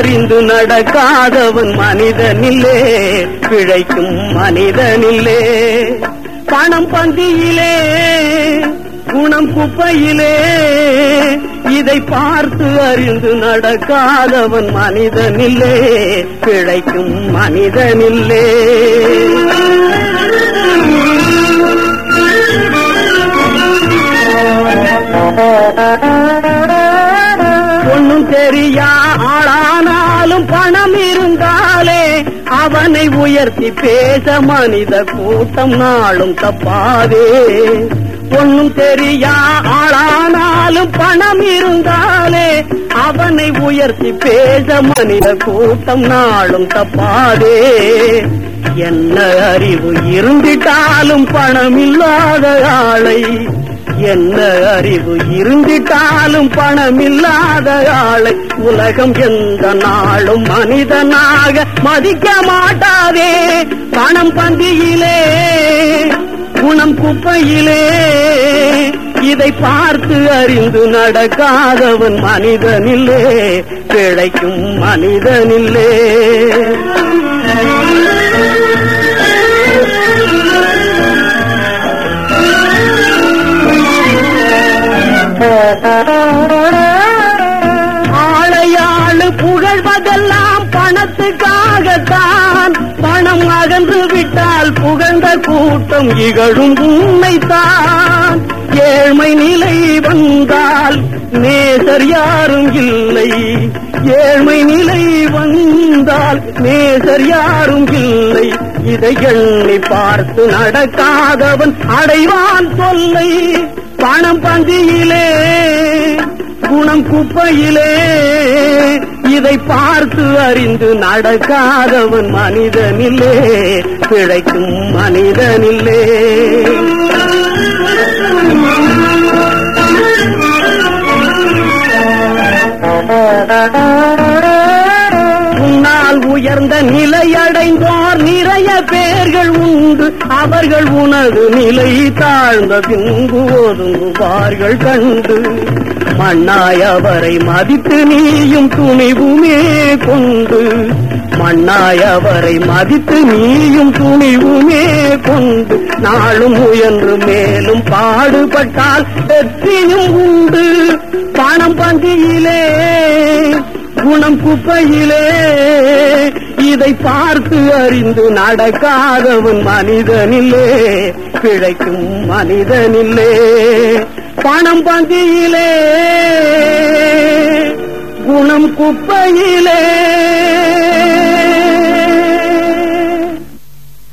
அறிந்து நடக்காதவன் மனிதனில்லே பிழைக்கும் மனிதனில்லே பணம் பந்தியிலே குணம் குப்பையிலே இதை பார்த்து அறிந்து நடக்காதவன் மனிதனில்லே பிழைக்கும் மனிதனில்லே ஒன்னும் தெரியா ஆளானாலும் பணம் இருந்தாலே அவனை உயர்த்தி பேச மனித கூட்டம் நாளும் தப்பாதே ஒன்னும் தெரியா ஆளானாலும் பணம் இருந்தாலே அவனை உயர்த்தி பேச மனித கூட்டம் நாளும் தப்பாதே என்ன அறிவு இருந்திட்டாலும் பணம் இல்லாத ஆளை என்ன அறிவு இருந்திட்டாலும் பணம் இல்லாத ஆளை உலகம் எந்த நாளும் மனிதனாக மதிக்க மாட்டாதே பணம் பந்தியிலே குணம் குப்பையிலே இதை பார்த்து அறிந்து நடக்காதவன் மனிதனில்லே பிழைக்கும் மனிதனில்லே ஆளையாளு புகழ்வதெல்லாம் பணத்துக்காகத்தான் பணம் அகன்று விட்டால் புகழ்ந்த கூட்டம் இகழும் உண்மைத்தான் ஏழ்மை நிலை வந்தால் நேசர் யாரும் இல்லை ஏழ்மை நிலை வந்தால் நேசர் யாரும் இல்லை இதை எண்ணி பார்த்து நடக்காதவன் அடைவான் தொல்லை பணம் பந்தியிலே குணம் குப்பையிலே இதை பார்த்து அறிந்து நடக்காதவன் மனிதனில்லே பிழைக்கும் மனிதனில்லே உன்னால் உயர்ந்த நிலையடைந்தோர் நிறைய பேர்கள் உண்டு அவர்கள் உனது நிலை தாழ்ந்த பின்பு ஒதுங்குவார்கள் கண்டு மண்ணாய் அவரை மதித்து நீயும் துணிவுமே கொண்டு மண்ணாய் அவரை மதித்து நீயும் துணிவுமே கொண்டு நாளும் முயன்று மேலும் பாடுபட்டால் வெற்றியும் உண்டு பணம் பந்தியிலே குணம் குப்பையிலே இதை பார்த்து அறிந்து நடக்காதவன் மனிதனில்லே பிழைக்கும் மனிதனில்லே பணம் பந்தியிலே குணம் குப்பையிலே